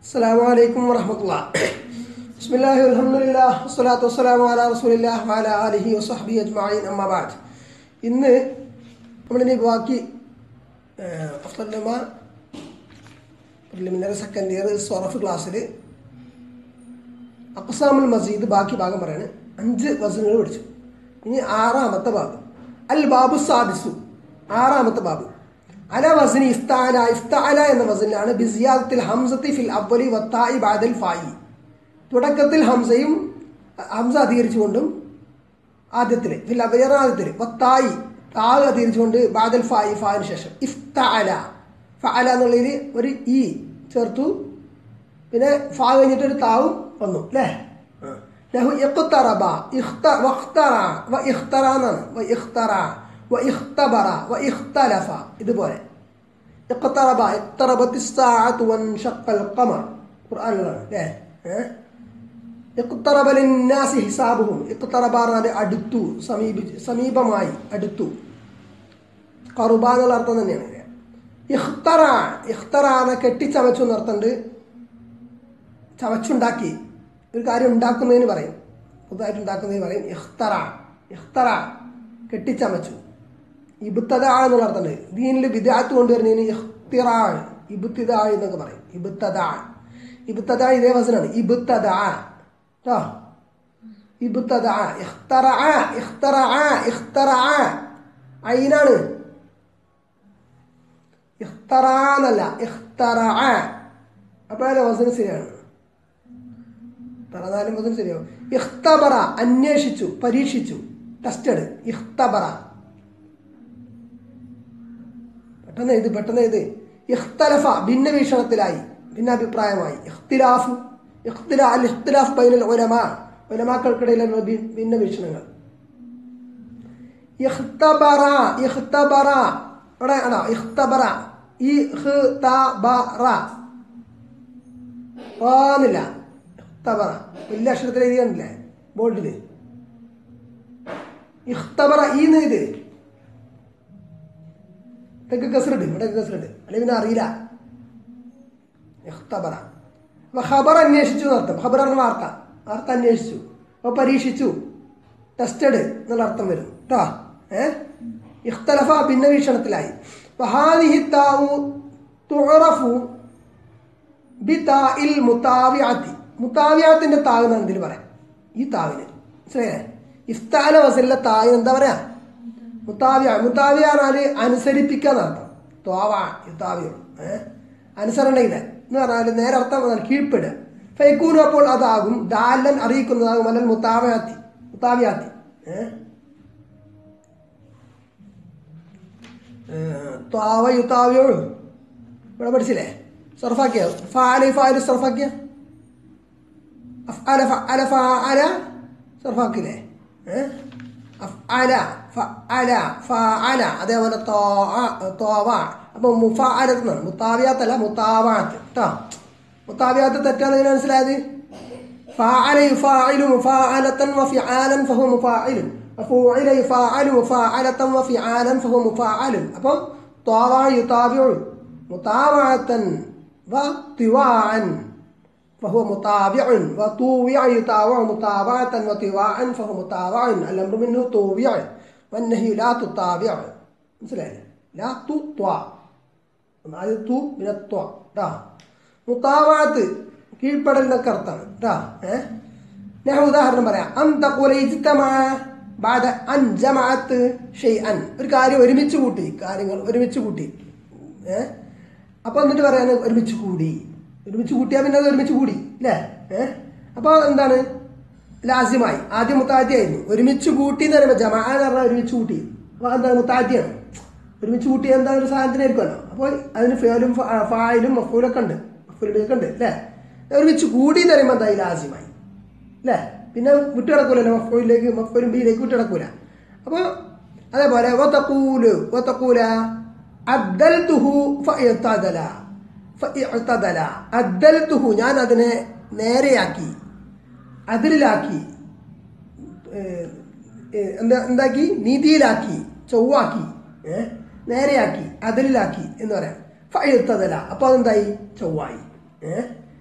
السلام عليكم ورحمة الله بسم الله والحمد لله والصلاة والسلام على رسول الله وعلى آله وصحبه أجمعين أما بعد ഇന്ന് നമ്മളിനി ബാക്കി അഫ്ലമ പ്രിലിമിനറി സെക്കൻഡ് ഇയർ സൊറഫ് ക്ലാസ്സിൽ അക്സാമുൽ മസീദ് ബാക്കി ഭാഗം പറയാണ് അഞ്ച് വസനുകൾ പഠിച്ചു ഇനി ആറാമത്തെ ഭാഗം അൽ ബാബു സാദിസു ആറാമത്തെ ബാബു അല വസനി ഇഫ്താല ഇഫ്താല എന്ന വസനിലാണ് ബിസിയാദത്തിൽ ഹംസത്തി ഫിൽ അവലി വത്തായി ബാദൽ ഫായി തുടക്കത്തിൽ ഹംസയും ഹംസ അധികരിച്ചുകൊണ്ടും ആദ്യത്തിൽ ഫിൽ അവലിയർ ആദ്യത്തിൽ വത്തായി താവ് അധികരിച്ചുകൊണ്ട് ബാദൽ ഫായി ഫായിന് ശേഷം ഇഫ്താല ഫഅല എന്നുള്ളതിൽ ഒരു ഇ ചേർത്തു പിന്നെ ഫാ കഴിഞ്ഞിട്ട് ഒരു താവും വന്നു അല്ലേ ലഹു ഇഖ്തറബ ഇഖ്ത വഖ്തറ വ ഇഖ്തറ എന്നാണ് വ ഇഖ്തറ വ ഇഖ്തബറ വ ഇഖ്തലഫ ഇതുപോലെ ഇഖ്തറബ ഇഖ്തറബത്തി الساعة وانشق القمر ഖുർആനിലാണ് അല്ലേ ഏഹ് ഇഖ്തറബ ലിന്നാസി ഹിസാബുഹും ഇഖ്തറബ പറഞ്ഞാൽ അടുത്തു സമീപിച്ച് സമീപമായി അടുത്തു കറുബ എന്നുള്ള അർത്ഥം തന്നെയാണ് ഇഖ്തറ ഇഖ്തറ എന്ന കെട്ടിച്ചമച്ചു എന്നർത്ഥമുണ്ട് ചവച്ചുണ്ടാക്കി ഒരു കാര്യം ഉണ്ടാക്കുന്നതിന് പറയും പുതുതായിട്ട് ഉണ്ടാക്കുന്നതിന് പറയും ഇഖ്തറ ഇഖ്തറ കെട്ടിച്ചമച്ചു ഇബുത്തത എന്നുള്ള അർത്ഥമുണ്ട് ദീനിൽ വിദാത്ത് കൊണ്ടുവരുന്നതിന് ഇഖ്തിറാ ഇബുത്തിദ എന്നൊക്കെ പറയും ഇബുത്തത ഇബുത്തത ഇതേ വസനാണ് ഇബുത്തത കേട്ടോ ഇബുത്തത ഇഖ്തറ ഇഖ്തറ ഇഖ്തറ അയിനാണ് ഇഖ്തറ എന്നല്ല ഇഖ്തറ അപ്പോഴല്ലേ വസന ശരിയാണ് പറഞ്ഞാലും വസന ശരിയാവും ഇഖ്തബറ അന്വേഷിച്ചു പരീക്ഷിച്ചു ടെസ്റ്റഡ് ഇഖ്തബറ പെട്ടെന്ന് ഇത് പെട്ടെന്ന് ഇത് ഇഖ്തലഫ ഭിന്ന വീക്ഷണത്തിലായി ഭിന്നാഭിപ്രായമായി ഇഖ്തിലാഫ് ഇഖ്തിലാ അൽ ഇഖ്തിലാഫ് ബൈനൽ ഉലമ ഉലമാക്കൾക്കിടയിലുള്ള ഭി- ഭിന്ന വീക്ഷണങ്ങൾ ഇഖ്തബറ ഇഖ്തബറ ഇവിടെ ആണോ ഇഖ്തബറ ഇഖ്തബറ ഓന്നില്ല ഇഖ്തബറ വലിയ അക്ഷരത്തിൽ എഴുതിയാണില്ലേ ബോർഡില് ഇഖ്തബറ ഈന്ന് ഇത് ഇതൊക്കെ കസറുണ്ട് ഇവിടെ കസറുണ്ട് അല്ലെങ്കിൽ പിന്നെ അറിയില്ല ഇഖ്തബറ അപ്പൊ ഖബർ അന്വേഷിച്ചു എന്നർത്ഥം ഖബർ എന്ന വാർത്ത വാർത്ത അന്വേഷിച്ചു അപ്പൊ പരീക്ഷിച്ചു ടെസ്റ്റഡ് എന്നുള്ള അർത്ഥം വരും കേട്ടോ ഏഹ് ഇഖ്തലഫ ഭിന്ന വീക്ഷണത്തിലായി വഹാദിഹി താവു തുറഫു ബിതാഇൽ മുതാവിയാത്തി മുതാവിയാത്തിന്റെ താവ് എന്നാണ് ഇതിൽ പറയാം ഈ താവിന് മനസ്സിലായേ ഇഫ്താല വസലിലെ താവ് എന്താ പറയാ മുത്താവിയ മുത്താവിയ പറഞ്ഞാല് അനുസരിപ്പിക്കുക എന്നർത്ഥം ത്വാവ യുത്താവിയോ ഏഹ് അനുസരണ ഇത് എന്ന് പറഞ്ഞാൽ നേരെ അർത്ഥം എന്താണ് കീഴ്പ്പെടുക ഫൈക്കൂനും അപ്പോൾ അതാകും ദാലൻ അറിയിക്കുന്നതാകും അല്ലെങ്കിൽ മുത്താവയാത്തി മുത്താവിയാത്തി ഏഹ് ത്വാവ യുത്താവിയോ ഇവിടെ പഠിച്ചില്ലേ സർഫാക്കിയോ ഫാലി ഫാലി സർഫാക്കിയ അഫ്അല ഫഅല ഫഅല സർഫാക്കില്ലേ ഏഹ് അഫ്അല ഫഅല ഫഅല അതേപോലെ തോവ അപ്പൊ മുഫഅലത്ത് എന്നാണ് മുത്താവിയാത്തല്ല മുത്താവാത്ത് കേട്ടോ മുത്താവിയാത്ത് തെറ്റാന്ന് എങ്ങനെ മനസ്സിലായത് ഫഅല യുഫാഇലു മുഫാഅലത്തൻ വഫിആലൻ ഫഹു മുഫാഇലുൻ ഫുഇല യുഫാഅലു മുഫാഅലത്തൻ വഫിആലൻ ഫഹു മുഫാഅലുൻ അപ്പോൾ തോവ യുതാബിഉ മുതാവഅത്തൻ വതിവാഅൻ فهو متابع وطوع يطاوع متابعة وطواعا فهو متابع الأمر منه طوع والنهي لا تتابع مثل لا تطوع അത് തു പിന്നെ ത്വ ട്ടാ മുത്താവാത്ത് കീഴ്പ്പെടലിനൊക്കെ അർത്ഥമാണ് ട്ടാ ഏഹ് ഞാൻ ഉദാഹരണം പറയാം അന്തകൂല ഇജ്തമാ ബാദ അൻ ജമാഅത്ത് ഷെയ്അൻ ഒരു കാര്യം ഒരുമിച്ച് കൂട്ടി കാര്യങ്ങൾ ഒരുമിച്ച് കൂട്ടി ഏഹ് അപ്പൊ എന്നിട്ട് പറയാൻ ഒരുമിച്ച് കൂടി ഒരുമിച്ച് കൂട്ടിയാൽ പിന്നെ അത് ഒരുമിച്ച് കൂടി അല്ലേ ഏഹ് അപ്പോൾ എന്താണ് ലാസ്യമായി ആദ്യം മുത്താദ്യായിരുന്നു ഒരുമിച്ച് കൂട്ടി എന്ന് പറയുമ്പോൾ ജമാ എന്ന് പറഞ്ഞാൽ ഒരുമിച്ച് കൂട്ടി അപ്പോൾ എന്താണ് മുത്താദ്യാണ് ഒരുമിച്ച് കൂട്ടി എന്താ ഒരു സാധനത്തിനായിരിക്കുമല്ലോ അപ്പോൾ അതിന് ഫേലും ഫായിലും മഫൂലൊക്കെ ഉണ്ട് മഫൂലൊക്കെ ഉണ്ട് അല്ലേ ഒരുമിച്ച് കൂടി എന്ന് പറയുമ്പോൾ എന്തായി ലാസ്യമായി അല്ലേ പിന്നെ വിട്ടു കിടക്കൂലല്ലോ മഫൂലിലേക്ക് മഫൂലും ബിയിലേക്ക് വിട്ടു കിടക്കൂല അപ്പോൾ അതേപോലെ ഒത്തക്കൂല് ഒത്തക്കൂല അദ്ദൽതുഹു ഫയത്തദല ഫഇഅ്തദല അദ്ദൽതുഹു ഞാൻ അതിനെ നേരെയാക്കി അതിരിലാക്കി ഏഹ്, ഏഹ്, എന്താ എന്താക്കി നീതിയിലാക്കി ചൊവ്വാക്കി ഏഹ്, നേരെയാക്കി അതിരിലാക്കി എന്ന് പറയാം ഫഴുത്തതല അപ്പോൾ അതെന്തായി ചൊവ്വായി ഏഹ്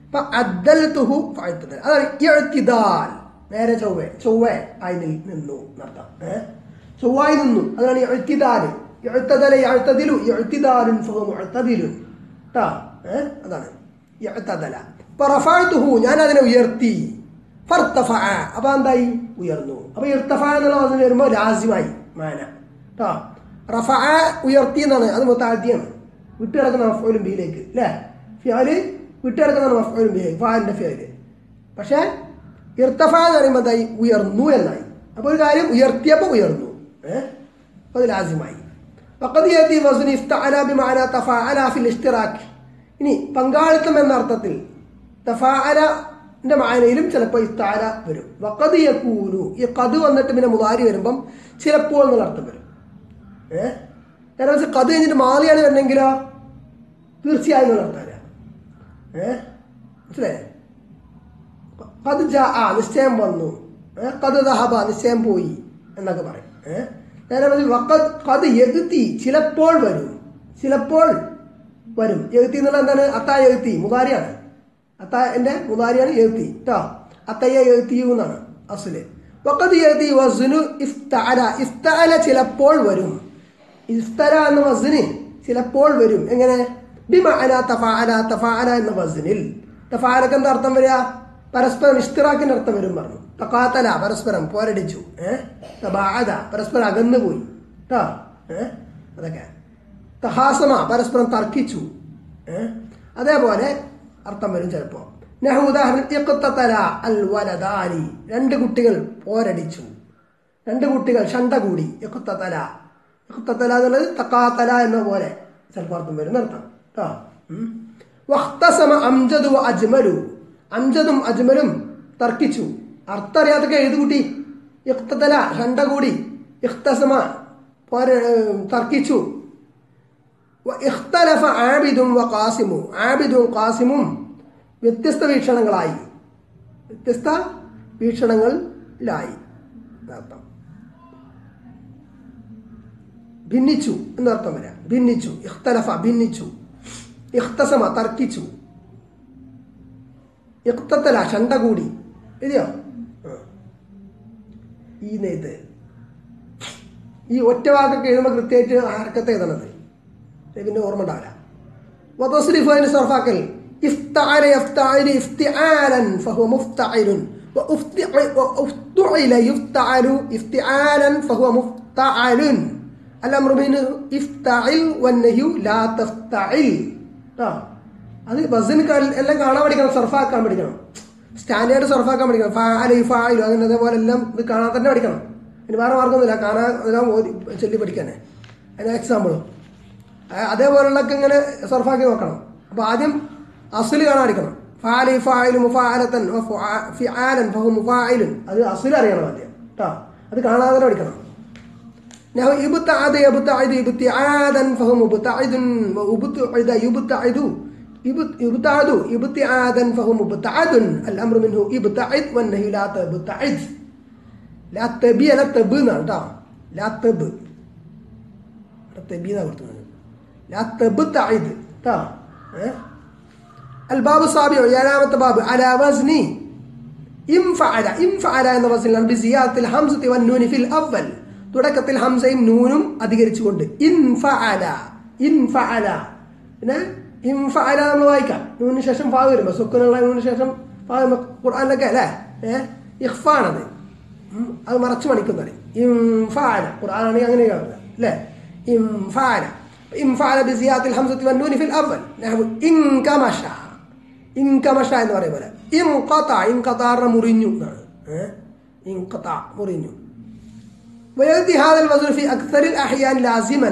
അപ്പൊ അദ്ദൽതുഹു ഫഅത്തദൽ അതാണ് ഇഅ്തിദാൽ നേരെ ചൊവ്വ ചൊവ്വ ആയി നിൽ- നിന്നു എന്നർത്ഥം ഏഹ് ചൊവ്വായി നിന്നു അതാണ് ഇഅ്തിദാൽ ഇഅ്തദല യഅ്തദിലു ഇഅ്തിദാലുൻ ഫഹു മുഅ്തദിലുൻ ട്ടാ ഏഹ് അതാണ് ഇഅ്തദല അപ്പൊ റഫഅതുഹു ഞാൻ അതിനെ ഉയർത്തി ഫർത്തഫഅ അപ്പൊ എന്തായി ഉയർന്നു അപ്പൊ ഇർത്തഫ എന്നുള്ള വാസന വരുമ്പോൾ ലാസിമായി മാന ട്ടാ റഫഅ ഉയർത്തി എന്നാണ് അത് മുത്താദ്യാണ് വിട്ടുകിടക്കുന്ന മഫ്ഊലും ബിയിലേക്ക് അല്ലേ ഫിയാല് വിട്ടുകിടക്കുന്നതാണ് മഫ്ഊലും ബിയിലേക്ക് ഫാലിന്റെ ഫിയാല് പക്ഷേ ഇർത്തഫ എന്ന് പറയുമ്പോൾ എന്തായി ഉയർന്നു എന്നായി അപ്പോൾ ഒരു കാര്യം ഉയർത്തിയപ്പോൾ ഉയർന്നു ഏഹ് അപ്പോൾ അത് ലാസിമായി വഖദ് യതി വസ്നി ഇഫ്തഅല ബിമഅന തഫഅല ഫിൽ ഇഷ്തിറാക്ക് ഇനി പങ്കാളിത്തം എന്ന അർത്ഥത്തിൽ തഫാഅലന്റെ മാനയിലും ചിലപ്പോൾ ഇഫ്തഅല വരും വഖദ് യകൂനു ഈ ഖദ് വന്നിട്ട് പിന്നെ മുതാരി വരുമ്പം ചിലപ്പോൾ എന്നുള്ള അർത്ഥം വരും ഏഹ് കാരണം വെച്ചാൽ കഥ കഴിഞ്ഞിട്ട് മാറിയാണ് വരണമെങ്കിലോ തീർച്ചയായും എന്നുള്ള അർത്ഥം വരാം ഏഹ് മനസ്സിലായേ കത് ജാ ആ നിശ്ചയം വന്നു ഏഹ് കത് ദഹബ നിശ്ചയം പോയി എന്നൊക്കെ പറയും ഏഹ് നേരെ മറിച്ച് വക്കത് കത് എഴുത്തി ചിലപ്പോൾ വരും ചിലപ്പോൾ വരും എഴുത്തി എന്നുള്ള എന്താണ് അത്ത എഴുത്തി മുതാരിയാണ് അത്ത എൻ്റെ മുതാരിയാണ് എഴുത്തി കേട്ടോ അത്തയ്യ എഴുത്തിയു എന്നാണ് അസുല് വക്കത് എഴുത്തി വസുനു ഇഫ്തഅല ഇഫ്തഅല ചിലപ്പോൾ വരും ഇഫ്തല എന്ന വസ്ന് ചിലപ്പോൾ വരും എങ്ങനെ ബിമഅന തഫഅല തഫഅല എന്ന വസ്നിൽ തഫഅലക്ക് എന്താ അർത്ഥം വരിക പരസ്പരം ഇഷ്തിറാക്കിന്റെ അർത്ഥം വരും പറഞ്ഞു തക്കാത്തല പരസ്പരം പോരടിച്ചു ഏഹ് തബാഅദ പരസ്പരം അകന്നു പോയി കേട്ടോ ഏഹ് അതൊക്കെ തഹാസമ പരസ്പരം തർക്കിച്ചു ഏഹ് അതേപോലെ അർത്ഥം വരും ചിലപ്പോ നഹു ഉദാഹരണം ഇഖ്തതല അൽ വലദാനി രണ്ട് കുട്ടികൾ പോരടിച്ചു രണ്ട് കുട്ടികൾ ഷണ്ട കൂടി ഇഖ്തതല ഇഖ്തതല എന്നുള്ളത് തക്കാത്തല എന്ന പോലെ ചിലപ്പോൾ അർത്ഥം വരും അർത്ഥം കേട്ടോ ഉം. വഖ്തസമ അംജദു വ അജ്മലു അംജദും അജ്മലും തർക്കിച്ചു അർത്ഥം അറിയാത്തൊക്കെ എഴുതു കൂട്ടി ഇഖ്തതല ഷണ്ട കൂടി ഇഖ്തസമ പോര തർക്കിച്ചു വ ഇഖ്തലഫ ആബിദും വ ഖാസിമു ആബിദും ഖാസിമും വ്യത്യസ്ത വീക്ഷണങ്ങളായി വ്യത്യസ്ത വീക്ഷണങ്ങളിലായി എന്നർത്ഥം ഭിന്നിച്ചു എന്നർത്ഥം വരാം ഭിന്നിച്ചു ഇഖ്തലഫ ഭിന്നിച്ചു ഇഖ്തസമ തർക്കിച്ചു ഇഖ്തത്തല ഷണ്ട കൂടി എഴുതിയോ ആ. ഈ നെയ്ത് ഈ ഒറ്റ വാക്കൊക്കെ എഴുതുമ്പോൾ കൃത്യമായിട്ട് ഹർക്കത്ത് എഴുതണത് പിന്നെ ഓർമ്മ ഉണ്ടാവില്ല وتصرف عن صرفك افتعل يفتعل افتعالا فهو مفتعل وافتعل وافتعل يفتعل افتعالا فهو مفتعل الامر منه افتعل والنهي لا تفتعل ട്ടോ അത് ബസ്സിന് എല്ലാം കാണാൻ പഠിക്കണം സർഫാക്കാൻ പഠിക്കണം സ്റ്റാൻഡേർഡ് സർഫാക്കാൻ പഠിക്കണം ഫാലി ഫായിലു അങ്ങനെ അതേപോലെ എല്ലാം ഇത് കാണാൻ തന്നെ പഠിക്കണം ഇനി വേറെ മാർഗമൊന്നുമില്ല കാണാൻ എല്ലാം ഓതി ചൊല്ലി പഠിക്കാനേ അതിന് എക്സാമ്പിളും അതേപോലുള്ളൊക്കെ ഇങ്ങനെ സർഫാക്കി നോക്കണം അപ്പോൾ ആദ്യം അസുല് കാണാൻ പഠിക്കണം ഫാലി ഫായിലു മുഫാലത്തൻ ഫിആലൻ ഫഹു മുഫായിലുൻ അത് അസുല് അറിയണം ആദ്യം കേട്ടോ അത് കാണാതെ തന്നെ പഠിക്കണം نحو ابتعد يبتعد ابتعادا فهو مبتعد وابتعد يبتعد يبت- يبتعد ابتعادا فهو مبتعد الامر منه ابتعد والنهي لا تبتعد لا تبي لا تبنا ട്ടോ لا تب تبي കൊടുത്തത് لا تبتعد ട്ടോ ഏ? الباب السابع ഏഴാമത്തെ ബാബ് على وزن ഇംഫഅല ഇംഫഅല എന്ന വസനിലാണ് ബിസിയാത്തിൽ ഹംസത്തി വന്നൂനി ഫിൽ അവൽ തുടക്കത്തിൽ ഹംസയും നൂനും അധികരിച്ചുകൊണ്ട് ഇൻഫഅല ഇൻഫഅല പിന്നെ ഇൻഫഅല നമ്മൾ വായിക്കാം നൂനിന് ശേഷം ഫാ വരുമ്പോൾ സുക്കുനുള്ള നൂനിന് ശേഷം ഫാ വരുമ്പോൾ ഖുർആനിലൊക്കെ അല്ലേ ഏഹ് ഇഖ്ഫാണത് ഉം, അത് മറച്ചു മണിക്കുന്നത് ഇംഫഅല ഖുർആനാണെങ്കിൽ അങ്ങനെയാണ് അല്ലേ ഇംഫഅല ഇംഫഅല ബിസിയാത്തിൽ ഹംസത്തി വന്നൂനി ഫിൽ അവൽ നഹ്വു ഇൻകമഷ ഇൻകമഷ എന്ന് പറയും പോലെ ഇൻകത ഇൻകതാറിനെ മുറിഞ്ഞു എന്നാണ് ഏഹ് ഇൻകത മുറിഞ്ഞു ويأتي هذا الوزن في أكثر الأحيان لازما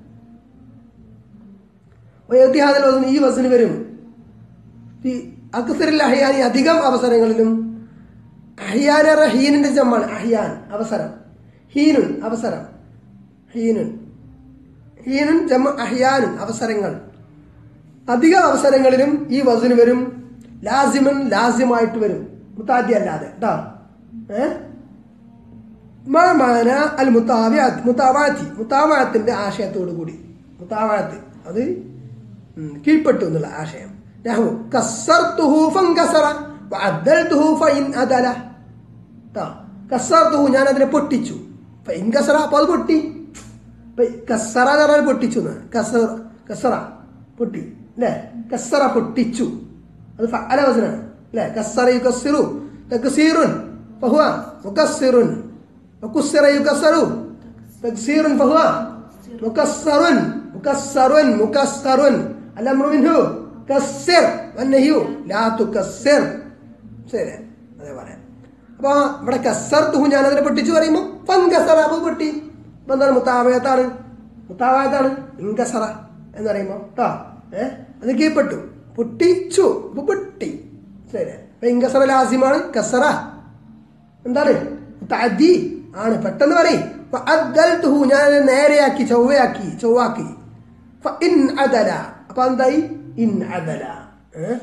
ويأتي هذا الوزن ഈ വസന് വരും ഈ അക്സറിൽ അഹിയാൻ അധികം അവസരങ്ങളിലും അഹിയാൻ ഹീനിന്റെ ജമ്മാണ് അഹിയാൻ അവസരം ഹീനുൻ അവസരം ഹീനുൻ ഹീനുൻ ജമ്മ അഹിയാനുൻ അവസരങ്ങൾ അധിക അവസരങ്ങളിലും ഈ വസന് വരും ലാസിമൻ ലാസിമായിട്ട് വരും മുത്താദ്യ അല്ലാതെ കേട്ടോ ഏഹ് മാന അൽ മുത്താവിയാത്ത് മുത്താവാത്തി മുത്താവാത്തിന്റെ ആശയത്തോടു കൂടി മുത്താവാത്ത് അത് ഉം, കീഴ്പ്പെട്ടു എന്നുള്ള ആശയം നഹു കസ്സർതുഹു ഫൻകസറ വഅദ്ദൽതുഹു ഫഇൻ അദല ട്ടോ കസ്സർതുഹു ഞാൻ അതിനെ പൊട്ടിച്ചു ഫഇൻ കസറ അപ്പോൾ അത് പൊട്ടി ഇപ്പൊ കസറ എന്ന് പറഞ്ഞാൽ പൊട്ടിച്ചു എന്ന് കസറ കസറ പൊട്ടി അല്ലേ കസറ പൊട്ടിച്ചു അത് ഫഅല വസനാണ് അല്ലേ കസറ യുകസ്സിറു തക്സീറുൻ ഫഹുവ മുകസ്സിറുൻ വകുസ്സിറ യുകസ്സറു തക്സീറുൻ ഫഹുവ മുകസ്സറുൻ മുകസ്സറുൻ മുകസ്സറുൻ الامر منه كسر والنهي لا تكسر ശരി അതേ പറയാം അപ്പൊ ഇവിടെ കസർത്തുഹു ഞാൻ അതിനെ പൊട്ടിച്ചു പറയുമ്പോൾ പങ്കസറ അപ്പൊ പൊട്ടി അപ്പൊ എന്താണ് മുത്താവയത്താണ് മുത്താവയത്താണ് ഇങ്കസറ എന്ന് പറയുമ്പോ കേട്ടോ ഏഹ് അത് കീഴ്പ്പെട്ടു പൊട്ടിച്ചു അപ്പൊ പൊട്ടി ശരി അപ്പൊ ഇങ്കസറ ലാസിമാണ് കസറ എന്താണ് തഅദി ആണ് പെട്ടെന്ന് പറയും ഫഅദ്ദൽതുഹു ഞാൻ അതിനെ നേരെയാക്കി ചൊവ്വയാക്കി ചൊവ്വാക്കി ഫഇൻ അദല അപ്പൊ എന്തായി ഇൻ അദല ഏഹ്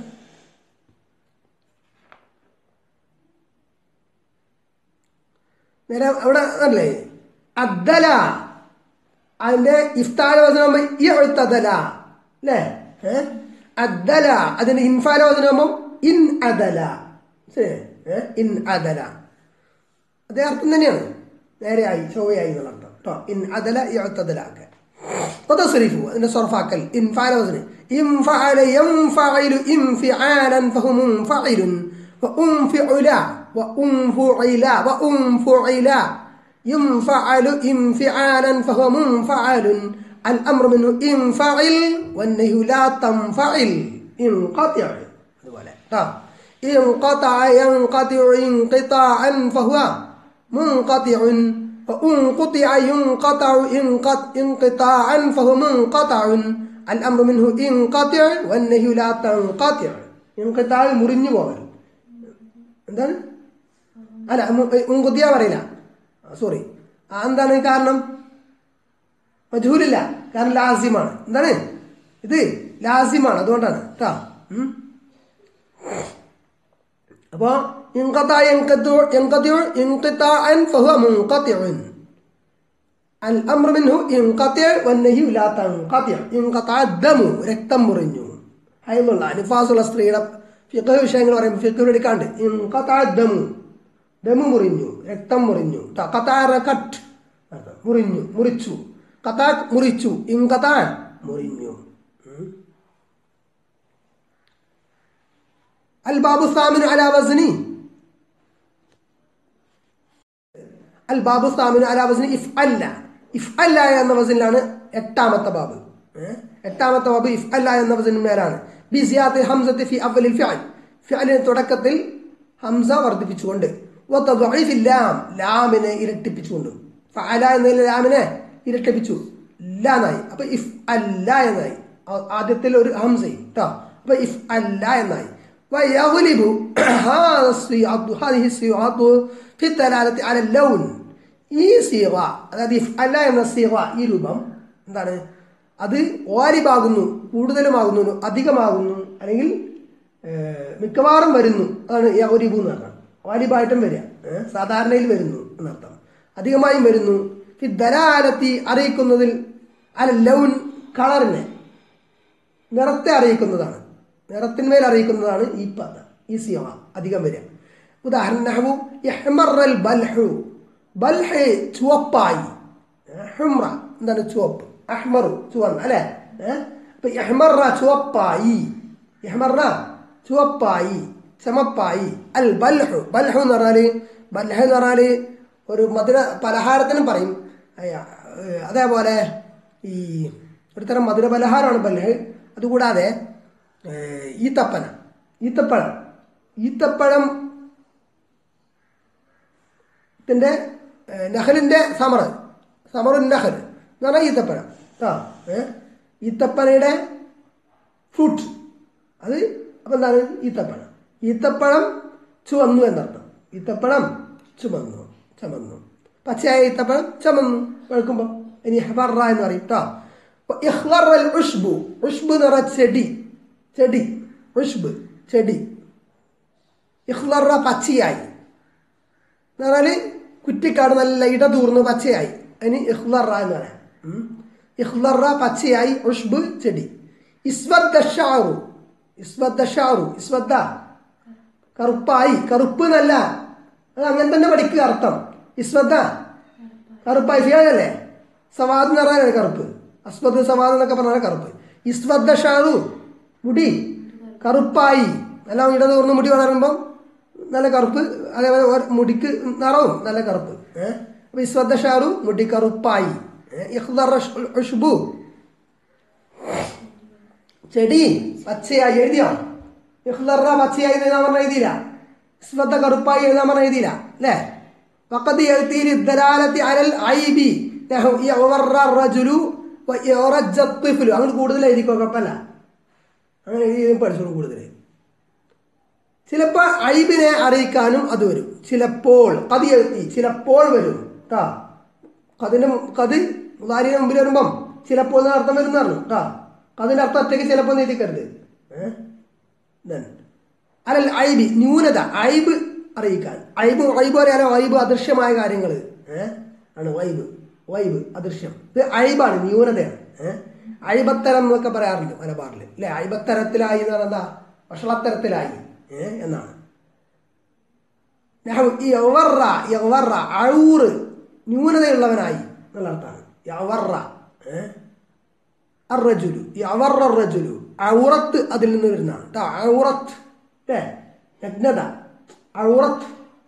നേരെ അവിടെ അല്ലേ അദ്ദല അതിന്റെ ഇഫ്താല വചനം ഈ എഴുത്തതല അല്ലേ ഏഹ് അദ്ദല അതിന്റെ ഇൻഫാല വചനം ഇൻ അദല ശരി ഏഹ് ഇൻ അദല അതേ അർത്ഥം തന്നെയാണ് നേരെയായി ചൊവ്വയായി എന്നുള്ള അർത്ഥം കേട്ടോ ഇൻ അദല ഈ എഴുത്തതല ഒക്കെ وتصرفه أن صرف أكل إن فعل وزنه إن فعل ينفعل انفعالا فهو منفعل وأنفعلا وأنفعلا وأنفعلا ينفعل انفعالا فهو منفعل الأمر منه انفعل والنهي لا تنفعل انقطع طب انقطع ينقطع انقطاعا فهو منقطع وانقطع ينقطع انقطاعا فهو منقطع الأمر منه انقطع والنهي لا تنقطع انقطاع മുറിഞ്ഞു പോകൽ എന്താണ് അല്ല മുൻകുത്തിയാ പറയില്ല സോറി എന്താണ് കാരണം മജൂലില്ല കാരണം ലാസിമാണ് എന്താണ് ഇത് ലാസിമാണ് അതുകൊണ്ടാണ് കേട്ടോ അപ്പോ انقطع ينقطع ينقطع انقطاعا فهو منقطع الامر منه انقطع والنهي لا تنقطع انقطع الدم രക്തം മുറിഞ്ഞു ഹൈലുള്ള നിഫാസുള്ള സ്ത്രീയുടെ ഫിഖ് വിഷയങ്ങൾ പറയുമ്പോൾ ഫിഖ് എടുക്കാണ്ട് ഇൻകത്താ ദമു ദമു മുറിഞ്ഞു രക്തം മുറിഞ്ഞു കത്താറ കട്ട് മുറിഞ്ഞു മുറിച്ചു കത്താ മുറിച്ചു ഇൻകത്താ മുറിഞ്ഞു അൽ ബാബു സാമിനു അലാ വസ്നി അൽ ബാബു സാമിനു അലാ വസ്നി ഇഫ് അല്ല ഇഫ് അല്ല എന്ന വസനിലാണ് എട്ടാമത്തെ ബാബ് എട്ടാമത്തെ ബാബ് ഇഫ് അല്ല എന്ന വസനിന് മേലാണ് ബിസിയാത്ത് ഹംസത്ത് ഫി അവലിൽ ഫിഅൽ ഫിഅലിന് തുടക്കത്തിൽ ഹംസ വർദ്ധിപ്പിച്ചുകൊണ്ട് ലാം ലാമിനെ ഇരട്ടിപ്പിച്ചുകൊണ്ട് ഫഅല എന്നതിലെ ലാമിനെ ഇരട്ടിപ്പിച്ചു ലാന്നായി അപ്പൊ ഇഫ് അല്ല എന്നായി ആദ്യത്തിൽ ഒരു ഹംസയും കേട്ടോ അപ്പൊ ഇഫ് അല്ല എന്നായി ويغلب هذا الصيغة هذه الصيغة في الدلالة على اللون ഈ സീവ അതായത് ഇഫ് അല്ല എന്ന സീവ ഈ രൂപം എന്താണ് അത് ഓരിബാകുന്നു കൂടുതലുമാകുന്നു അധികമാകുന്നു അല്ലെങ്കിൽ മിക്കവാറും വരുന്നു അതാണ് യൗരിബു എന്ന് പറഞ്ഞാൽ വാലിബായിട്ടും വരിക സാധാരണയിൽ വരുന്നു എന്നർത്ഥം അധികമായും വരുന്നു ഈ ദലാലത്തി അറിയിക്കുന്നതിൽ അല്ല ലൗൻ കളറിനെ നിറത്തെ അറിയിക്കുന്നതാണ് നിറത്തിന്മേൽ അറിയിക്കുന്നതാണ് ഈ പദ ഈ സിയവ അധികം വരിക ഉദാഹരണം ബൽഹു ബൽഹ് ചുവപ്പായി ഹുമ്ര എന്താണ് ചുവപ്പ് അഹ്മറു ചുവന്ന അല്ലെ അപ്പൊ യഹ്മറ ചുവപ്പായി യഹ്മറ ചുവപ്പായി ചമപ്പായി അൽ ബൽഹു ബൽഹു എന്ന് പറഞ്ഞാല് ബൽഹ എന്ന് പറഞ്ഞാല് ഒരു മധുര പലഹാരത്തിനും പറയും അതേപോലെ ഈ ഒരു തരം മധുര പലഹാരമാണ് ബൽഹ് അതുകൂടാതെ ഈത്തപ്പന ഈത്തപ്പഴം ഈത്തപ്പഴം ത്തിന്റെ നഹലിന്റെ സമർ സമറുൻ നഹൽ എന്ന് പറഞ്ഞാൽ ഈത്തപ്പഴം ആ ഈത്തപ്പനയുടെ ഫ്രൂട്ട് അത് അപ്പം എന്താണ് ഈത്തപ്പഴം ഈത്തപ്പഴം ചുവന്നു എന്നർത്ഥം ഈത്തപ്പഴം ചുമന്നു ചമന്നു പച്ചയായ ഈത്തപ്പഴം ചമന്നു വെളുക്കുമ്പോൾ ഇനി ഹബറ എന്ന് പറയും കേട്ടോ ഉഷ്ബു ഉഷ്ബു എന്ന് പറഞ്ഞ ചെടി ചെടി ഉഷ്ബ് ചെടി ഇഹ്ലറ പച്ചയായി എന്ന് പറഞ്ഞാൽ കുറ്റിക്കാട് നല്ല ഇടതൂർന്ന് പച്ചയായി അതിന് ഇഹ്ലറ എന്ന് പറയാം ഇഹ്ലറ പച്ചയായി ഉഷ്ബ് ചെടി ഇസ്വദ്ദ ഷാറു ഇസ്വദ്ദ ഷാറു ഇസ്വദ്ദ കറുപ്പായി കറുപ്പ് എന്നല്ല അത് അങ്ങനെ തന്നെ പഠിക്കുക അർത്ഥം ഇസ്വദ്ദ കറുപ്പായി ഫിയാനല്ലേ സവാദ് എന്ന് പറഞ്ഞാൽ കറുപ്പ് അസ്വദ് സവാദ് എന്നൊക്കെ പറഞ്ഞാൽ കറുപ്പ് ഇസ്വദ്ദ ഷാറു മുടി കറുപ്പായി നല്ല ഇടത് തുറന്ന് മുടി വളരുമ്പം നല്ല കറുപ്പ് അതേപോലെ ഒരു മുടിക്ക് നിറവും നല്ല കറുപ്പ് ഏഹ് അപ്പൊ ഇസ്വദ്ദ ഷാറു മുടി കറുപ്പായി ഏഹ് ഇഖ്ദറ ഉഷ്ബു ചെടി പച്ചയായി എഴുതിയോ ഇഖ്ദറ പച്ചയായി എഴുതാൻ പറഞ്ഞ എഴുതിയില്ല ഇസ്വദ്ദ കറുപ്പായി എഴുതാൻ പറഞ്ഞ എഴുതിയില്ല അല്ലേ വഖദ് യഅതി ലിദ്ദലാലത്തി അലൽ ഐബി നഹു യവറ റജുലു വയറജ الطفل അങ്ങനെ കൂടുതൽ എഴുതിക്കോ കുഴപ്പമില്ല അങ്ങനെ എഴുതി പഠിച്ചോളൂ കൂടുതൽ ചിലപ്പോൾ ഐബിനെ അറിയിക്കാനും അത് വരും ചിലപ്പോൾ കതി എഴുത്തി ചിലപ്പോൾ വരും കേട്ടാ കതിന്റെ കത് ഉദാരിയുടെ മുമ്പിൽ വരുമ്പം ചിലപ്പോൾ എന്ന് അർത്ഥം വരുന്ന പറഞ്ഞു കേട്ടാ കതിന്റെ അർത്ഥം ഒറ്റയ്ക്ക് ചിലപ്പോൾ നീതിക്കരുത് ഏഹ് Then, അലൽ ഐബി ന്യൂനത ഐബ് അറിയിക്കാൻ ഐബ് ഐബ് അറിയാലോ ഐബ് അദൃശ്യമായ കാര്യങ്ങൾ ഏഹ് ആണ് വൈബ് വൈബ് അദൃശ്യം ഇത് ഐബാണ് ന്യൂനതയാണ് ഏഹ് അഴിബത്തരം എന്നൊക്കെ പറയാറുണ്ട് മലബാറിൽ അല്ലെ അഴിബത്തരത്തിലായി എന്ന് പറഞ്ഞാൽ എന്താ വഷളത്തരത്തിലായി ഏഹ് എന്നാണ് നഹു യവർറ യവർറ അഴൂറ് ന്യൂനതയുള്ളവനായി എന്നുള്ള അർത്ഥമാണ് യവർറ ഏഹ് അറജുലു യവർറ റജുലു ഔറത്ത് അതിൽ നിന്ന് വരുന്നതാണ് കേട്ടോ ഔറത്ത് അല്ലേ നഗ്നത ഔറത്ത്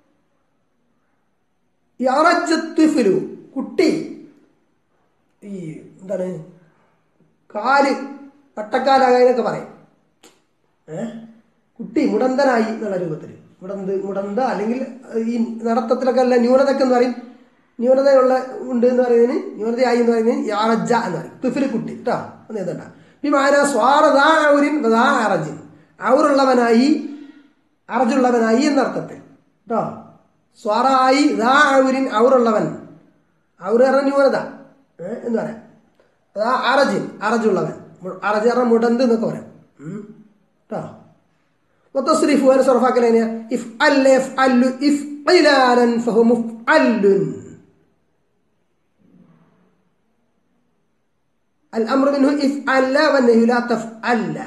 യറജത്തുഫിലു കുട്ടി ഈ എന്താണ് കാല് പട്ടക്കാലാകായി എന്നൊക്കെ പറയും ഏ കുട്ടി മുടന്തനായി എന്നുള്ള രൂപത്തിൽ മുടന്ത് മുടന്ത അല്ലെങ്കിൽ ഈ നടത്തത്തിലൊക്കെ അല്ല ന്യൂനതയ്ക്ക് എന്ന് പറയും ന്യൂനതയുള്ള ഉണ്ട് എന്ന് പറയുന്നതിന് ന്യൂനതയായി എന്ന് പറയുന്നതിന് യാറജ എന്ന് പറയും തുഫിൽ കുട്ടി കേട്ടോ ഒന്ന് എഴുതണ്ട വിമാന സ്വാറദാ ഔരിൻ വദാ അറജിൻ ഔറുള്ളവനായി അറജുള്ളവനായി എന്നർത്ഥത്തിൽ കേട്ടോ സ്വാറായി ദാ ഔരിൻ ഔറുള്ളവൻ ഔറ് പറഞ്ഞ ന്യൂനത ഏ, എന്ന് പറയാം അതാ അറജിൻ അറജുള്ളവൻ മു- അറജ് പറഞ്ഞ മുടന്ത് എന്നൊക്കെ പറയാം ഉം. കേട്ടോ وتصريف وانا صرفها كلانيا افعل يفعل افعلالا فهو مفعل الامر منه افعل لا والنهي لا تفعل لا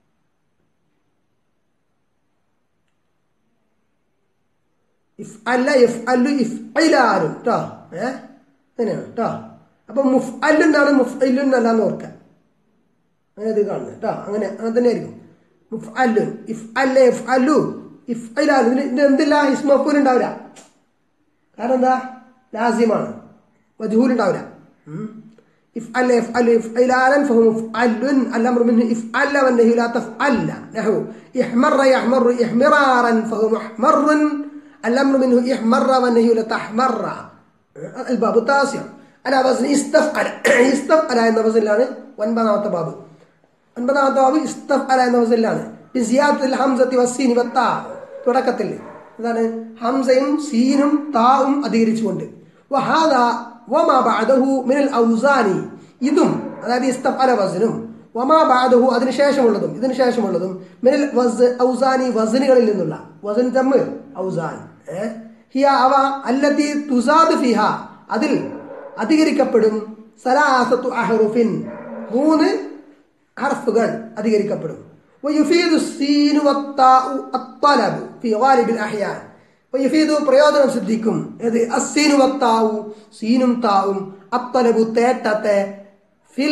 ഇഫ്അല്ല യഫ്അല്ലു ഇഫ്ഇലാലും ട്ടോ ഏ അങ്ങനെയാണ് ട്ടോ അപ്പൊ മുഫ്അൽ എന്നാണ് മുഫ്ഇലുൻ എന്നല്ലാന്ന് ഓർക്കുക അങ്ങനെ ഇത് കാണുന്നത് കേട്ടോ അങ്ങനെ അങ്ങനെ തന്നെ ആയിരിക്കും മുഫ്അല്ലുൻ ഇഫ്അല്ല യഫ്അല്ലു ഇഫ്ഇലാലു ഇതിന് ഇതിന് എന്തില്ല ഇസ്മഫൂൽ ഉണ്ടാവില്ല കാരണം എന്താ ലാസിമാണ് വജൂൽ ഉണ്ടാവില്ല افعل يفعل افعلالا فهو مفعل الامر منه افعل والنهي لا تفعل نحو احمر يحمر احمرارا فهو محمر الامر منه احمر والنهي لا تحمر الباب التاسع على وزن استفعل استفعل എന്ന വസനിലാണ് ഒൻപതാമത്തെ ബാബ് ഒൻപതാമത്തെ ബാബ് ഇസ്തഫ്അല എന്ന വസനിലാണ് ബിസിയാത്തിൽ ഹംസത്തി വസ്സീനി വത്ത തുടക്കത്തിൽ എന്താണ് ഹംസയും സീനും താവും അധികരിച്ചുകൊണ്ട് വഹാദ വമാ ബഅദഹു മിനൽ ഔസാനി ഇതും അതായത് ഇസ്തഫ്അല വസനും വമാ ബഅദഹു അതിന് ശേഷമുള്ളതും ഇതിന് ശേഷമുള്ളതും മിനൽ വസ് ഔസാനി വസനുകളിൽ നിന്നുള്ള വസൻ തമ്മ് ഔസാൻ ഏ? ഹിയ അവ അല്ലത്തി തുസാദ് ഫിഹ അതിൽ അധികരിക്കപ്പെടും സലാസത്തു അഹറുഫിൻ മൂന്ന് ഹർഫുകൾ അധികരിക്കപ്പെടും ويفيد السين والطاء الطلب في غالب الأحيان ويفيد പ്രയോജനം സിദ്ധിക്കും ഏത് അസീനു വത്താവു സീനും താവും അത്തലബു തേട്ടത്തെ ഫിൽ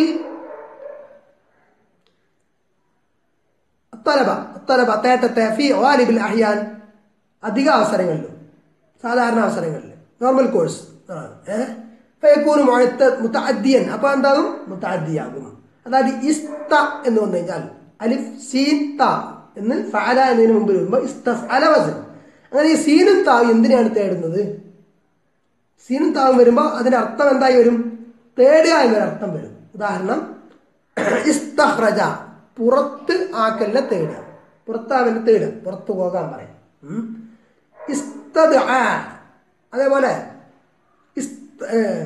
അത്തലബ അത്തലബ തേട്ടത്തെ ഫി ഗാലിബിൽ അഹ്യാൻ അധിക അവസരങ്ങളിലും സാധാരണ അവസരങ്ങളിൽ നോർമൽ കോഴ്സ് ഫയക്കൂന് മുഴത്ത് മുത്തഅദ്ദിയൻ അപ്പോൾ എന്താകും മുത്തഅദ്ദിയാകും അതായത് ഇസ്ത എന്ന് വന്നു കഴിഞ്ഞാൽ അലിഫ് സീൻ താ എന്ന് ഫഅല എന്നതിന് മുമ്പ് വരുമ്പോൾ ഇസ്തഫ് അലവസൻ അങ്ങനെ ഈ സീനും താവും എന്തിനാണ് തേടുന്നത് സീനും താവും വരുമ്പോൾ അതിന്റെ അർത്ഥം എന്തായി വരും തേടുക എന്നൊരു അർത്ഥം വരും ഉദാഹരണം ഇസ്തഹ്റജ പുറത്ത് ആക്കലിനെ തേടുക പുറത്താവലിനെ തേടുക പുറത്തു പോകാൻ പറയാം ഉം. ഇസ്തദ്അ. അതേപോലെ ഇസ്ത- ഏഹ്,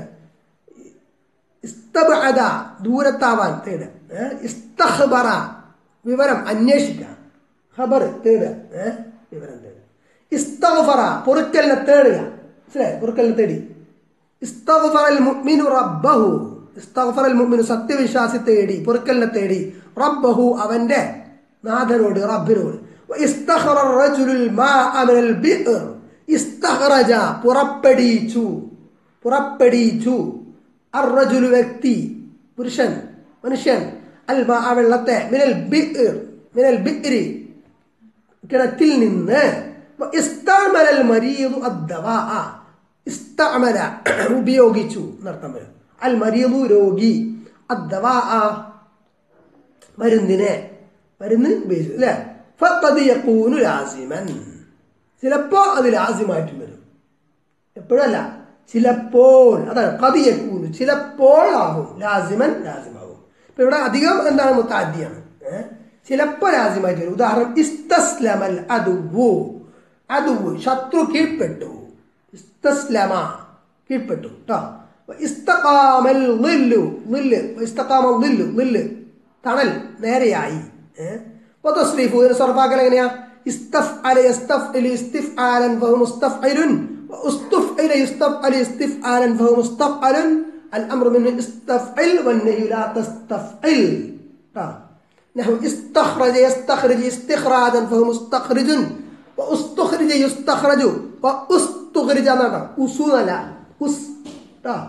ഇസ്തബ്അദ ദൂരത്താവാൻ തേടുക ഏഹ്? ഇസ്തഖ്ബറ വിവരം അന്വേഷിക്കുക ഖബർ തേടുക ഏഹ്? വിവരം തേടുക ഇസ്തഗ്ഫറ പൊറുക്കലിനെ തേടുക മനസ്സിലായി പൊറുക്കലിനെ തേടി ഇസ്തഗ്ഫറൽ മുഅ്മിനു റബ്ബഹു ഇസ്തഗ്ഫറൽ മുഅ്മിനു സത്യവിശ്വാസി തേടി പൊറുക്കലിനെ തേടി റബ്ബഹു അവന്റെ നാഥനോട് റബ്ബിനോട് ഇസ്തഖറ റജുലുൽ മാഅ മിനൽ ബിഅർ ഇസ്തഖറജ പുറപ്പെടിച്ചു പുറപ്പെടിച്ചു അർറജുലു വ്യക്തി പുരുഷൻ മനുഷ്യൻ അൽ മാഅ വെള്ളത്തെ മിനൽ ബിഅർ മിനൽ ബിഅരി കിണറ്റിൽ നിന്ന് ഇസ്തഅമലൽ മരീദു അദ്ദവാഅ ഇസ്തഅമല ഉപയോഗിച്ചു എന്നർത്ഥം വരും അൽ മരീദു രോഗി അദ്ദവാഅ മരുന്നിനെ മരുന്ന് ഉപയോഗിച്ചു അല്ലേ ഫഖദ് യകൂനു ലാസിമൻ ചിലപ്പോ അത് ലാസിമായിട്ടും വരും എപ്പോഴല്ല ചിലപ്പോൾ അതാണ് കതി യക്കൂന് ചിലപ്പോൾ ആകും ലാസിമൻ ലാസിമാകും ഇപ്പൊ ഇവിടെ അധികം എന്താണ് മുത്താദ്യാണ് ഏഹ് ചിലപ്പോ ലാസിമായിട്ട് വരും ഉദാഹരണം ഇസ്തസ്ലമൽ അതുവു അതുവു ശത്രു കീഴ്പ്പെട്ടു ഇസ്തസ്ലമ കീഴ്പ്പെട്ടു കേട്ടോ ഇസ്തഖാമൽ ളില്ലു ളില്ല് ഇസ്തഖാമൽ ളില്ലു ളില്ല് തണൽ നേരെയായി ഏഹ് അപ്പൊ തസ്രീഫു ഇതിന് സർഫാക്കൽ എങ്ങനെയാ ഇസ്തഫ്അല യസ്തഫ്ഇലു ഇസ്തിഫ്ആലൻ ഫഹു മുസ്തഫ്ഇലുൻ واستفعل يستفعل استفعالا فهو مستفعل الامر من استفعل والنهي لا تستفعل آه. نحو استخرج يستخرج استخراجا فهو مستخرج واستخرج يستخرج واستخرج انا اصول لا اس آه.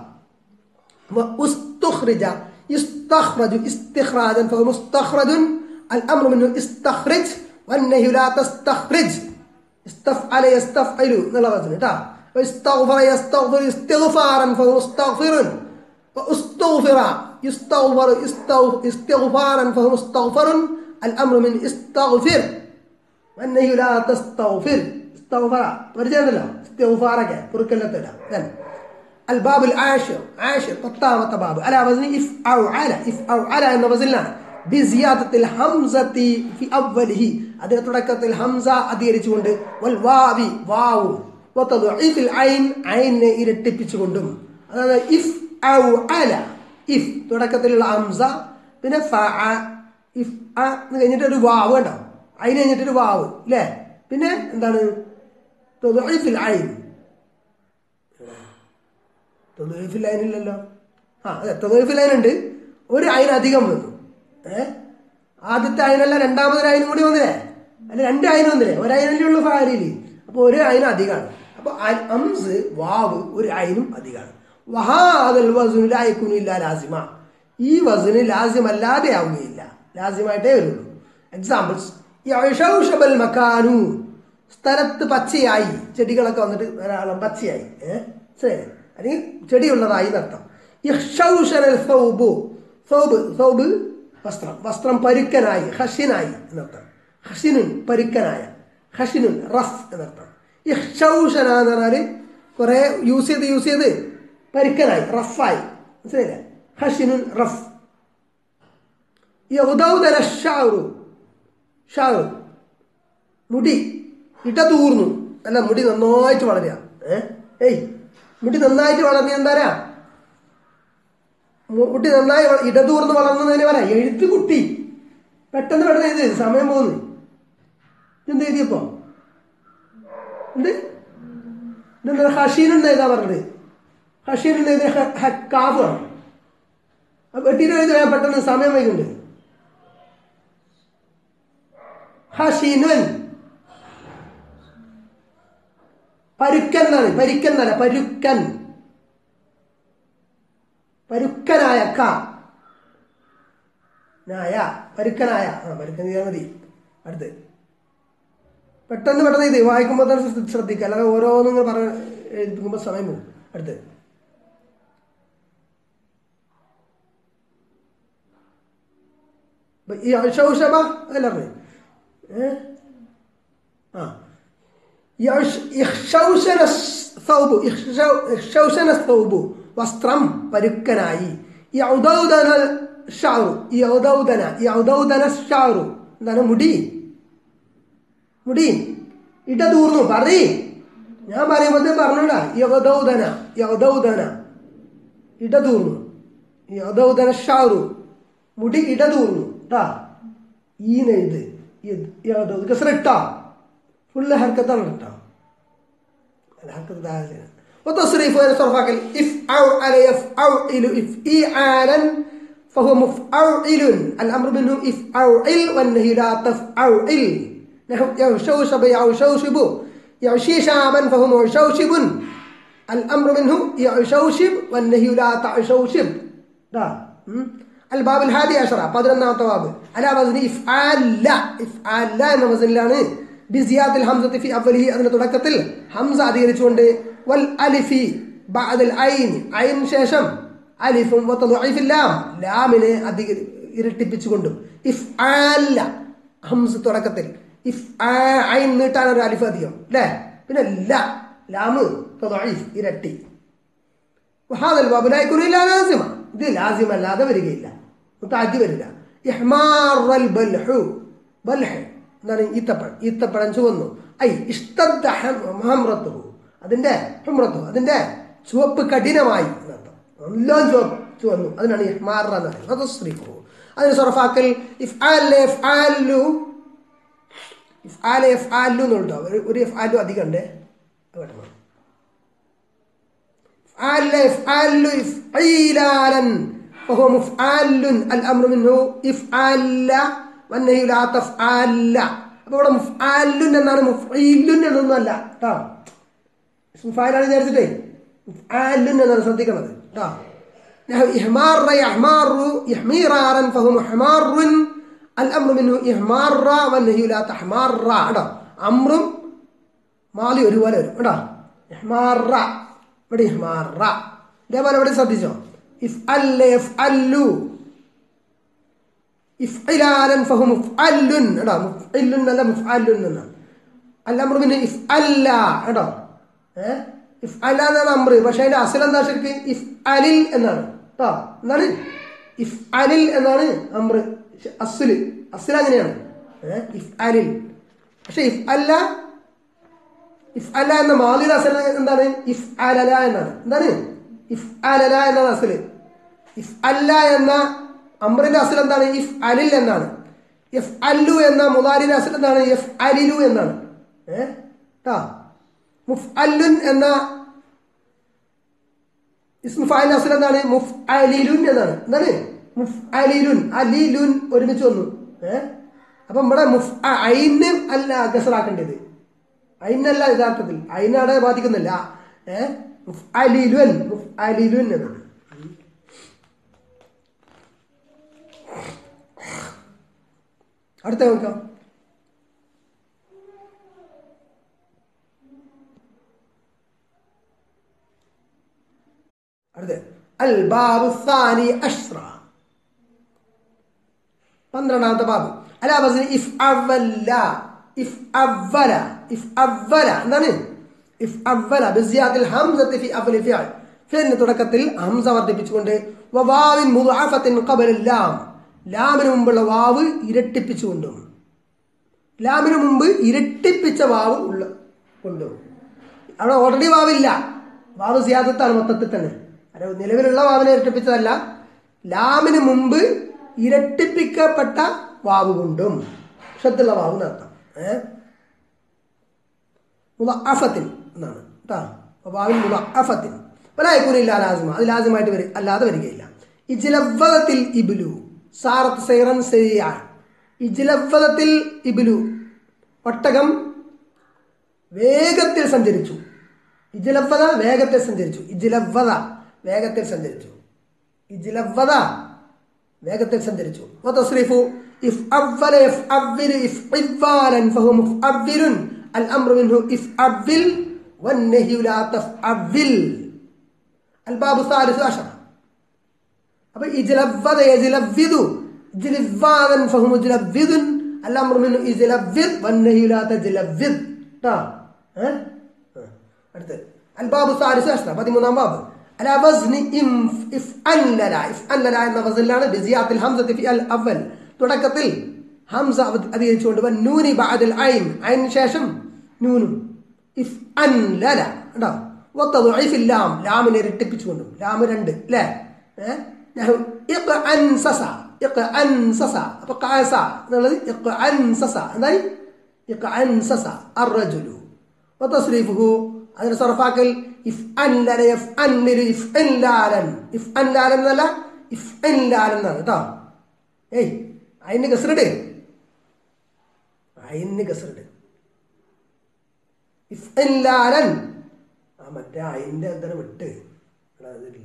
واستخرج يستخرج استخراجا فهو مستخرج الامر منه استخرج والنهي لا تستخرج استفعل يستفعل എന്നുള്ള വചനം കേട്ടോ استغفر يستغفر استغفارا فهو مستغفر واستغفر يستغفر استغفارا فهو مستغفر الامر من استغفر والنهي لا تستغفر استغفر പരിചയമുണ്ടല്ലോ استغفارك പൊറുക്കല്ലത്തില്ല then الباب العاشر عاشر പത്താമത്തെ ബാബ് على وزن افعل افعل എന്ന വസനിലാണ് ബിസിയാദത്തിൽ ഹംസത്തി ഫി അവലിഹി അതിന്റെ തുടക്കത്തിൽ ഹംസ അധികരിച്ചുകൊണ്ട് വൽ വാവി വാവും വതദ്ഈഫിൽ ഐൻ ഐനെ ഇരട്ടിപ്പിച്ചുകൊണ്ടും അതായത് ഇഫ് ഔ അല ഇഫ് തുടക്കത്തിലുള്ള ഹംസ പിന്നെ ഫ ഇഫ് അ എന്ന് കഴിഞ്ഞിട്ട് ഒരു വാവ് കണ്ടോ അതിന് കഴിഞ്ഞിട്ട് ഒരു വാവ് അല്ലേ പിന്നെ എന്താണ് തദ്ഈഫിൽ ഐൻ തദ്ഈഫിൽ ഐൻ ഇല്ലല്ലോ ആ അതെ തദ്ഈഫിൽ ഐൻ ഉണ്ട് ഒരു ഐൻ അധികം വന്നു ഏഹ് ആദ്യത്തെ അയിനല്ല രണ്ടാമതൊരു അയിനും കൂടി വന്നില്ലേ അല്ല രണ്ട് അയിന് വന്നില്ലേ ഒരു അയിനല്ലേ ഉള്ളൂ ഫാരിയിൽ അപ്പോൾ ഒരു അയിന് അധികമാണ് അപ്പോൾ അംസ് വാവ് ഒരു അയിനും അധികമാണ് വഹാദൽ വസുന് ലായക്കുനു ഇല്ല ലാസിമ ഈ വസുന് ലാസിമല്ലാതെ ആവുകയില്ല ലാസിമായിട്ടേ വരുള്ളൂ എക്സാമ്പിൾസ് യഷൗഷബൽ മക്കാനു സ്ഥലത്ത് പച്ചയായി ചെടികളൊക്കെ വന്നിട്ട് ധാരാളം പച്ചയായി ഏഹ് ശരി അല്ലെങ്കിൽ ചെടിയുള്ളതായി എന്നർത്ഥം യഷൗഷനൽ സൗബു സൗബ് സൗബ് വസ്ത്രം വസ്ത്രം പരുക്കനായി ഹഷിനായി എന്നർത്ഥം ഹഷിനുൻ പരുക്കനായ ഹഷിനുൻ റഫ് എന്നർത്ഥം ഇഹ്ഷൗഷന എന്ന് പറഞ്ഞാൽ കുറെ യൂസ് ചെയ്ത് യൂസ് ചെയ്ത് പരുക്കനായി റഫായി മനസ്സിലായില്ലേ ഹഷിനുൻ റഫ് യൗദൗദല ഷാറു ഷാറു മുടി ഇടതൂർന്നു അല്ല മുടി നന്നായിട്ട് വളരുക ഏഹ് ഏയ് മുടി നന്നായിട്ട് വളർന്ന എന്താ കുട്ടി നന്നായി ഇടതൂർന്ന് വളർന്നതിന് പറയാം എഴുത്ത് കുട്ടി പെട്ടെന്ന് പെട്ടെന്ന് എഴുതി സമയം പോകുന്നു എന്ത് എഴുതിയപ്പോ എന്ത് ഇതെന്താ ഹഷീനുണ്ട് ഏതാ പറഞ്ഞത് ഹഷീനുണ്ട് എഴുതിയ കാഫ് ആണ് വെട്ടിയിട്ട് എഴുതി ഞാൻ പെട്ടെന്ന് സമയം വൈകുന്നുണ്ട് ഹഷീനുൻ പരുക്കൻ എന്നാണ് പരിക്കൻ എന്നല്ല പരുക്കൻ പരുക്കനായ ക നായ പരുക്കനായ ആ പരുക്കൻ ചെയ്താൽ മതി അടുത്ത് പെട്ടെന്ന് പെട്ടെന്ന് ഇത് വായിക്കുമ്പോൾ തന്നെ ശ്രദ്ധിക്കുക അല്ലാതെ ഓരോന്നും ഇങ്ങനെ പറഞ്ഞ എഴുതിക്കുമ്പോൾ സമയം പോകും അടുത്ത് ഈ ഷൗഷബ അതല്ല പറഞ്ഞു ഏ ആ സൗബു ഇഹ്ഷൗഷന സൗബു വസ്ത്രം പരുക്കനായി യൗദൗദന ഷാറു യൗദൗദന യൗദൗദന ഷാറു എന്താണ് മുടി മുടി ഇടതൂർന്നു പറയ് ഞാൻ പറയുമ്പോൾ പറഞ്ഞോടാ യൗദൗദന യൗദൗദന ഇടതൂർന്നു യൗദൗദന ഷാറു മുടി ഇടതൂർന്നു ട്ടാ ഈനെഴുത് യൗദൗദ് കസറിട്ടാ ഫുള്ള് ഹർക്കത്താണ് കേട്ടോ ഹർക്കത്ത് وتصريف وين صرفك الإفعل على يفعل إفعالا فهو مفعول الأمر منه افعل والنهي لا تفعل نحو يعشوشب يعشوشب يعشي شعبا فهو معشوشب الأمر منه يعشوشب والنهي لا تعشوشب ده م? الباب الهادي عشر പതിനൊന്നാമത്തെ ബാബ് അല വസ്നി ഇഫ്ആല ഇഫ്ആല എന്ന വസനിലാണ് ബിസിയാത്തിൽ ഹംസത്തി ഫി അവലിഹി അതിന്റെ തുടക്കത്തിൽ ഹംസ അധികരിച്ചുകൊണ്ട് വൽ അലിഫി ബഅദൽ ഐൻ ഐൻ ശേഷം അലിഫും വതദഈഫിൽ ലാം ലാമിനെ അധിക ഇരട്ടിപ്പിച്ചുകൊണ്ടും ഇഫ്ആല ഹംസ തുടക്കത്തിൽ ഇഫ് ഐൻ നീട്ടാൻ ഒരു അലിഫ് അധികം അല്ലേ പിന്നെ ല ലാമ് തദഈഫ് ഇരട്ടി وهذا الباب لا يكون الا لازما ഇത് ലാസിമ അല്ലാതെ വരികയില്ല മുത്താദ്ദി വരില്ല ഇഹ്മാറൽ ബൽഹു ബൽഹ് എന്താണ് ഈത്തപ്പഴം ഈത്തപ്പഴം ചുവന്നു ഐ ഇഷ്ടദ്ദ ഹംറത്തുഹു അതിന്റെ ഹുമ്രത്തു അതിന്റെ ചുവപ്പ് കഠിനമായി എന്നർത്ഥം എല്ലാം ചുവപ്പ് ചുവന്നു അതിനാണ് ഇഹ്മാറ എന്ന് പറയുന്നത് അത് സ്ത്രീഹു അതിന് സൊറഫാക്കൽ ഇഫ്ആല ഇഫ്ആലു ഇഫ്ആല ഇഫ്ആലു എന്നുണ്ടോ ഒരു- ഒരു ഇഫ്ആലു അധികം ഉണ്ട് അത് കേട്ടോ فعل يفعل إفعيلالا فهو مفعال الأمر منه إفعال والنهي لا تفعل അപ്പോൾ ഇവിടെ മുഫ്ആലുൻ എന്നാണ് മുഫ്ഈലുൻ എന്നൊന്നുമല്ല കേട്ടോ മുഫാലാണ് വിചാരിച്ചിട്ടേ മുഫ്ആലുൻ എന്നാണ് ശ്രദ്ധിക്കണത് കേട്ടോ نحو إحمار يحمار إحميرارا فهو محمار الأمر منه إحمار والنهي لا تحمار കേട്ടോ അമ്രും മാലി ഒരുപോലെ വരും കേട്ടോ ഇഹ്മാറ ഇവിടെ ഇഹ്മാറ ഇതേപോലെ ഇവിടെ ശ്രദ്ധിച്ചോ ഇഫ് അല്ല ഇഫ് അല്ലു ഇഫ്ഇലാലൻ ഫഹു മുഫ്അല്ലുൻ കേട്ടോ മുഫ്ഇല്ലുൻ അല്ല മുഫ്അല്ലുൻ എന്നാണ് അല്ലമ്ര പിന്നെ ഇഫ് അല്ല കേട്ടോ ഏഹ് ഇഫ് അല്ല എന്നാണ് അമ്ര പക്ഷെ അതിന്റെ അസൽ എന്താ ശരിക്ക് ഇഫ് അലിൽ എന്നാണ് കേട്ടോ എന്താണ് ഇഫ് അലിൽ എന്നാണ് അമ്ര അസുല് അസുൽ അങ്ങനെയാണ് ഏഹ് ഇഫ് അലിൽ പക്ഷെ ഇഫ് അല്ല ഇഫ് അല എന്ന മാലിയുടെ അസൽ എന്താണ് ഇഫ് അലല എന്നാണ് എന്താണ് ഇഫ് അലല എന്നാണ് അസല് ഇഫ് അല്ല എന്ന അമ്രിന്റെ അസൽ എന്താണ് ഇഫ് അലിൽ എന്നാണ് എഫ് അല്ലു എന്ന മുതാരിന്റെ അസൽ എന്താണ് എഫ് അലിലു എന്നാണ് ഏഹ് ട്ടാ മുഫ് അല്ലുൻ എന്ന ഇസ്മു ഫായിലിന്റെ അസൽ എന്താണ് മുഫ് അലിലുൻ എന്നാണ് എന്താണ് മുഫ് അലിലുൻ അലിലുൻ ഒരുമിച്ച് വന്നു ഏഹ് അപ്പം ഇവിടെ മുഫ് ഐന് അല്ല ഗസറാക്കേണ്ടത് അയിനല്ല യഥാർത്ഥത്തിൽ അയിനവിടെ ബാധിക്കുന്നില്ല ഏഹ് മുഫ് അലിലുൻ മുഫ് അലിലുൻ എന്നാണ് അടുത്ത നോക്കാം അടുത്ത അൽ ബാബു സാനി അഷ്റ പന്ത്രണ്ടാമത്തെ ബാബ് അലാ ബസ്നി ഇഫ് അവല്ല ഇഫ് അവല ഇഫ് അവല എന്താണ് ഇഫ് അവല ബിസിയാത്തിൽ ഹംസത്തി ഫി അവലി ഫിഅൽ ഫിഅലിന്റെ തുടക്കത്തിൽ ഹംസ വർദ്ധിപ്പിച്ചുകൊണ്ട് വവാവിൻ മുദ്അഫത്തിൻ ഖബല ലാം ലാമിന് മുമ്പുള്ള വാവ് ഇരട്ടിപ്പിച്ചുകൊണ്ടും ലാമിന് മുമ്പ് ഇരട്ടിപ്പിച്ച വാവ് ഉള്ള കൊണ്ടും അവിടെ ഓൾറെഡി വാവില്ല വാവ് സിയാദത്താണ് മൊത്തത്തിൽ തന്നെ അത് നിലവിലുള്ള വാവിനെ ഇരട്ടിപ്പിച്ചതല്ല ലാമിന് മുമ്പ് ഇരട്ടിപ്പിക്കപ്പെട്ട വാവ് കൊണ്ടും ശ്രദ്ധുള്ള വാവ് നടത്താം ഏഹ് മുലഅഫത്തിൻ എന്നാണ് കേട്ടോ വാവിൻ മുലഅഫത്തിൻ പലായക്കൂനില്ല ലാസിമ അത് ലാസിമായിട്ട് വരും അല്ലാതെ വരികയില്ല ഇജ്ലവ്വതത്തിൽ ഇബിലു സാറത്ത് സൈറൻ സരിയാൻ ഇജ്ലവ്വതത്തിൽ ഇബിലു ഒട്ടകം വേഗത്തിൽ സഞ്ചരിച്ചു ഇജ്ലവ്വത വേഗത്തിൽ സഞ്ചരിച്ചു ഇജ്ലവ്വത വേഗത്തിൽ സഞ്ചരിച്ചു ഇജ്ലവ്വത വേഗത്തിൽ സഞ്ചരിച്ചു വതസ്രിഫു ഇഫ് അവല ഇഫ് അവ്വിൽ ഇഫ് ഇവ്വാലൻ ഫഹു മുഫ്അവ്വിലുൻ അൽ അംറു മിൻഹു ഇഫ് അവ്വിൽ والنهي لا تفعل الباب الثالث عشر അപ്പൊ ഇജ്ലവ്വത യജ്ലവ്വിദു ഇജ്ലിവാദൻ ഫഹു മുജ്ലവ്വിദുൻ അൽ അംറു മിൻഹു ഇജ്ലവ്വിദ് والنهي لا تجلവ്വിദ് ട്ടാ ഏഹ് അടുത്ത് അൽബാബു സാലിസ് അഷ്റ പതിമൂന്നാം ബാബ് അല വസ്നി ഇംഫ് ഇഫ് അല്ലല ഇഫ് അല്ലല എന്ന വസലിലാണ് ബിസിയാത്തിൽ ഹംസത്തി ഫി അൽ അവൽ തുടക്കത്തിൽ ഹംസ അവ- അധികരിച്ചുകൊണ്ട് വൻ നൂനി ബഅദൽ ഐൻ ഐൻ ശേഷം നൂനും ഇഫ് അൻലല കേട്ടോ വത്തദ്ഈഫ് ലാം ലാമിനെ ഇരട്ടിപ്പിച്ചുകൊണ്ടും ലാം രണ്ട് അല്ലേ ഏഹ് നഹു ഇഖ അൻസസ ഇഖ അൻസസ അപ്പൊ ഖഅസ എന്നുള്ളത് ഇഖ അൻസസ എന്തായി ഇഖ അൻസസ അർറജുലു വതസ്രീഫുഹു അതിന് സർഫാക്കൽ ഇഫ് അൻലല ഇഫ് അൻലിലു ഇഫ് അൻലാലൻ ഇഫ് അൻലാലൻ എന്നല്ല ഇഫ്ഇൻലാൻ എന്നാണ് കേട്ടോ ഏയ് അയിന് കസറിട് അയിന് കസറിട് ഇഫ്ഇൻലാലൻ ആ മറ്റേ അയിന്റെ എന്താണ് വിട്ട് ഇവിടെ അതില്ല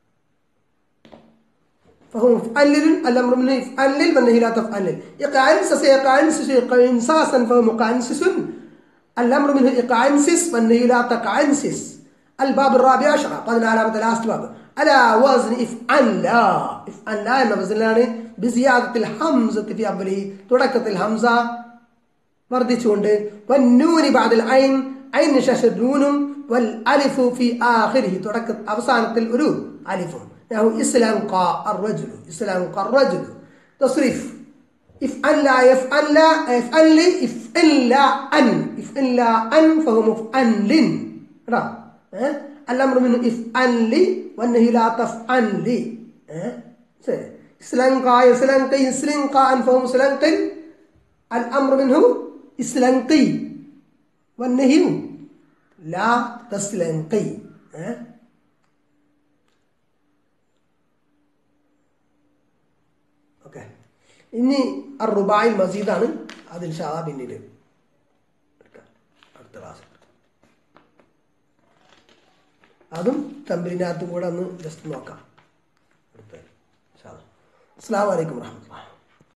فهو مفعلل الامر منه يفعلل والنهي لا تفعلل يقعنسس يقعنسس يقعنساسا فهو مقعنسس الامر منه يقعنسس والنهي لا تقعنسس الباب الرابع عشر قد علامة لاست باب على وزن افعل لا افعل لا എന്ന വസനിലാണ് بزيادة الحمزة في أوله തുടക്കത്തിൽ ഹംസ വർദ്ധിച്ചുകൊണ്ട് വന്നൂനി ബാദിൽ ഐൻ ഐന് ശേഷം നൂനും വൽ അലിഫു ഫി ആഖിരിഹി തുടക്ക അവസാനത്തിൽ ഒരു അലിഫും നഹു ഇസ്ലാം ഖാ الرجل ഇസ്ലാം ഖാ الرجل تصريف افعل لا يفعل لا يفعل لي افعل لا ان افعل لا ان فهو مفعل കേട്ടോ ഏ الامر منه افعل لي والنهي لا تفعل لي ഏ ശരി ഇസ്ലാം ഖാ ഇസ്ലാം കൈ ഇസ്ലാം ഖാ അൻ فهو مسلم الأمر منه استلنقي والنهي لا تستلنقي ها ഓക്കെ ഇനി അറുബായിൽ മസീദാണ് അതിൽ ഷാ പിന്നീട് എടുക്കാം. അടുത്ത ക്ലാസ് അതും തമ്പിനകത്തും കൂടെ ഒന്ന് ജസ്റ്റ് നോക്കാം അടുത്ത അസ്സാം വലൈക്കും വാഹമത്തുള്ള